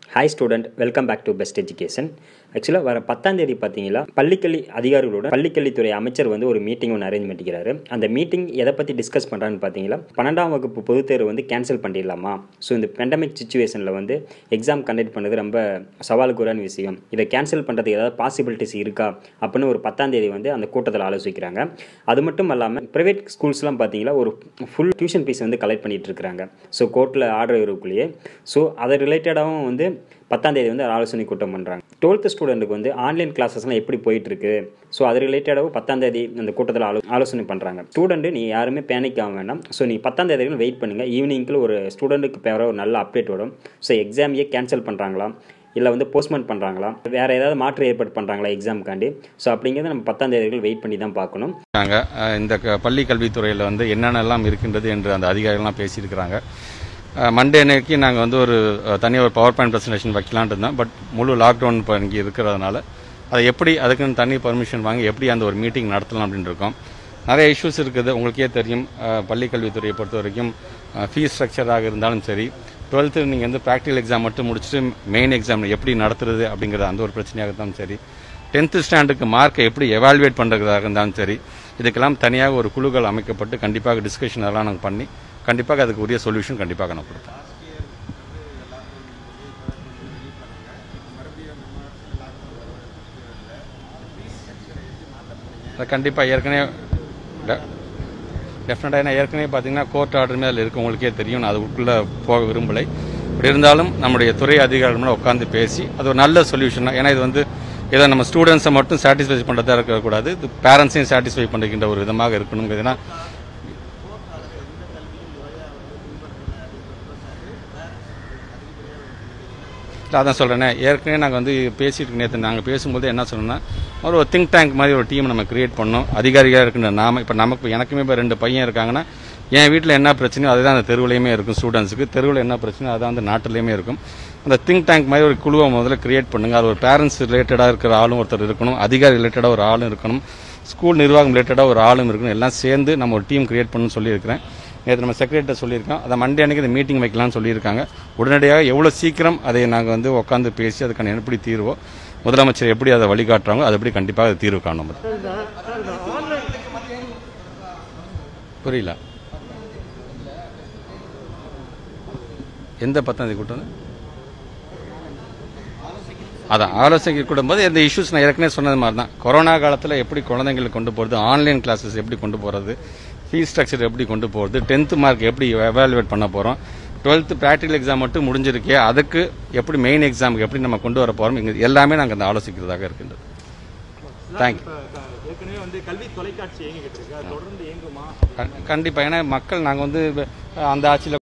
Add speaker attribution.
Speaker 1: hi student welcome back to best education ஆக்சுவலாக வர பத்தாம் தேதி பார்த்தீங்களா பள்ளிக்கல்வி அதிகாரிகளோட பள்ளிக்கல்வித்துறை அமைச்சர் வந்து ஒரு மீட்டிங் ஒன்று அரேஞ்ச் பண்ணிக்கிறாரு அந்த மீட்டிங் எதை பற்றி டிஸ்கஸ் பண்ணுறான்னு பார்த்தீங்களா பன்னெண்டாம் வகுப்பு பொதுத் தேர்வு வந்து கேன்சல் பண்ணிடலாமா ஸோ இந்த பெண்டமிக் சுச்சுவேஷனில் வந்து எக்ஸாம் கண்டக்ட் பண்ணது ரொம்ப சவாலுக்குறான விஷயம் இதை கேன்சல் பண்ணுறதுக்கு ஏதாவது பாசிபிலிட்டிஸ் இருக்கா அப்படின்னு ஒரு பத்தாம் தேதி வந்து அந்த கூட்டத்தில் ஆலோசிக்கிறாங்க அது மட்டும் இல்லாமல் ப்ரைவேட் ஸ்கூல்ஸ்லாம் பார்த்தீங்களா ஒரு ஃபுல் டியூஷன் ஃபீஸ் வந்து கலெக்ட் பண்ணிட்டு இருக்காங்க ஸோ கோர்ட்டில் ஆர்டர் இருக்குள்ளேயே ஸோ அதை ரிலேட்டடாகவும் வந்து பத்தாம் தேதி வந்து ஆலோசனை கூட்டம் பண்ணுறாங்க டுவெல்த்து ஸ்டூடெண்ட்டுக்கு வந்து ஆன்லைன் கிளாஸஸ்லாம் எப்படி போயிட்டு இருக்கு ஸோ அது ரிலேட்டடாகவும் பத்தாம் தேதி அந்த கூட்டத்தில் ஆலோ ஆலோசனை பண்ணுறாங்க ஸ்டூடெண்ட்டு நீ யாருமே பேனிக் ஆக வேண்டாம் ஸோ நீ பத்தாம் தேதி வரைக்கும் வெயிட் பண்ணுங்கள் ஈவினிங்கில் ஒரு ஸ்டூடெண்ட்டுக்கு பேர ஒரு நல்ல அப்டேட் வரும் ஸோ எக்ஸாமையே கேன்சல் பண்ணுறாங்களா இல்லை வந்து போஸ்ட்மெண்ட் பண்ணுறாங்களா வேறு ஏதாவது மாற்று ஏற்பாடு பண்ணுறாங்களா எக்ஸாமுக்காண்டி ஸோ அப்படிங்கிறத நம்ம பத்தாம் தேதி வரைக்கும் வெயிட் பண்ணி தான் பார்க்கணும்
Speaker 2: இருக்காங்க அஹ் இந்த க- பள்ளி கல்வித்துறையில் வந்து என்னென்னலாம் இருக்கின்றது என்று அந்த அதிகாரிகள்லாம் பேசியிருக்கிறாங்க மண்டே அன்னைக்கு நாங்கள் வந்து ஒரு அஹ், தனியாக ஒரு பவர் பாயிண்ட் ப்ரெசன்டேஷன் வைக்கலான்ட்டு இருந்தோம் பட் முழு லாக்டவுன் இப்போ இங்கே இருக்கிறதுனால அதை எப்படி அதுக்குன்னு தனி பர்மிஷன் வாங்கி எப்படி அந்த ஒரு மீட்டிங் நடத்தலாம் அப்படின்னு இருக்கோம் நிறைய இஷ்யூஸ் இருக்குது உங்களுக்கே தெரியும் அஹ், பள்ளி கல்வித்துறையை பொறுத்த வரைக்கும் ஃபீஸ் ஸ்ட்ரக்சராக இருந்தாலும் சரி டுவெல்த்து நீங்கள் வந்து ப்ராக்டிகல் எக்ஸாம் மட்டும் முடிச்சுட்டு மெயின் எக்ஸாம் எப்படி நடத்துறது அப்படிங்கிறது அந்த ஒரு பிரச்சனையாக இருந்தாலும் சரி டென்த்து ஸ்டாண்டுக்கு மார்க்கை எப்படி எவாலுவேட் பண்ணுறதாக இருந்தாலும் சரி இதுக்கெல்லாம் தனியாக ஒரு குழுக்கள் அமைக்கப்பட்டு கண்டிப்பாக டிஸ்கஷன் அதெல்லாம் நாங்கள் பண்ணி கண்டிப்பாக அதுக்கு உரிய சொல்யூஷன் கண்டிப்பாக நான் கொடுப்போம் அது கண்டிப்பாக ஏற்கனவே டெஃபினட்டாக ஏன்னா ஏற்கனவே பார்த்தீங்கன்னா கோர்ட் ஆர்டருமே அதில் இருக்கு உங்களுக்கே தெரியும் நான் அதுக்குள்ளே போக விரும்பலை அப்படி இருந்தாலும் நம்முடைய துறை அதிகாரிகளோட உட்காந்து பேசி அது ஒரு நல்ல சொல்யூஷன் ஏன்னா இது வந்து இதை நம்ம ஸ்டூடெண்ட்ஸை மட்டும் சாட்டிஸ்ஃபை பண்ணுறதா இருக்கக்கூடாது இது பேரண்ட்ஸையும் சாட்டிஸ்ஃபை பண்ணுகின்ற ஒரு விதமாக இருக்கணுங்கிறது ஏன்னா இல்லை அதான் சொல்கிறேனே ஏற்கனவே நாங்கள் வந்து பேசிட்டு நேற்று நாங்கள் பேசும்போது என்ன சொன்னோம்னா ஒரு திங்க் டேங்க் மாதிரி ஒரு டீம் நம்ம கிரியேட் பண்ணோம் அதிகாரியாக இருக்கின்ற நாம இப்போ நமக்கு எனக்குமே இப்போ ரெண்டு பையன் இருக்காங்கன்னா என் வீட்டில் என்ன பிரச்சனையோ அதுதான் அந்த தெருவுலையுமே இருக்கும் ஸ்டூடெண்ட்ஸுக்கு தெருவில் என்ன பிரச்சனையோ அதான் வந்து நாட்டிலையுமே இருக்கும் அந்த திங்க் டேங்க் மாதிரி ஒரு குழுவை முதல்ல கிரியேட் பண்ணுங்க அது ஒரு பேரண்ட்ஸ் ரிலேட்டடாக இருக்கிற ஆளும் ஒருத்தர் இருக்கணும் அதிகாரி ரிலேட்டடாக ஒரு ஆளும் இருக்கணும் ஸ்கூல் நிர்வாகம் ரிலேட்டடாக ஒரு ஆளும் இருக்கணும் எல்லாம் சேர்ந்து நம்ம ஒரு டீம் கிரியேட் பண்ணணும்னு சொல்லியிருக்கிறேன் நேற்று நம்ம செக்ரட்டரி சொல்லியிருக்கோம் அதை மண்டே அன்னைக்கு இந்த மீட்டிங் வைக்கலாம்னு சொல்லியிருக்காங்க உடனடியாக எவ்வளோ சீக்கிரம் அதை நாங்கள் வந்து உட்காந்து பேசி அதுக்கான எப்படி தீர்வோ முதலமைச்சர் எப்படி அதை வழிகாட்டுறாங்களோ அது எப்படி கண்டிப்பாக அது தீர்வு காணும் புரியல எந்த பத்தாம் தேதி கூட்டம் அதான் ஆலோசனை கூடும்போது இந்த இஷ்யூஸ் நான் ஏற்கனவே சொன்னது மாதிரி தான் கொரோனா காலத்தில் எப்படி குழந்தைங்களை கொண்டு போகிறது ஆன்லைன் கிளாஸஸ் எப்படி கொண்டு போகிறது ஃபீஸ் ஸ்ட்ரக்சர் எப்படி கொண்டு போகிறது டென்த்து மார்க் எப்படி எவாலுவேட் பண்ண போகிறோம் டுவெல்த்து ப்ராக்டிகல் எக்ஸாம் மட்டும் முடிஞ்சிருக்கே அதுக்கு எப்படி மெயின் எக்ஸாமுக்கு எப்படி நம்ம கொண்டு வர போகிறோம் இங்கே எல்லாமே நாங்கள் அந்த ஆலோசிக்கிறதாக இருக்கின்றது தேங்க்யூ
Speaker 3: ஏற்கனவே வந்து கல்வி தொலைக்காட்சி இயங்கிக்கிட்டு இருக்கு அது தொடர்ந்து இயங்குமா
Speaker 2: கண்டிப்பாக ஏன்னா மக்கள் நாங்கள் வந்து அந்த ஆட்சியில்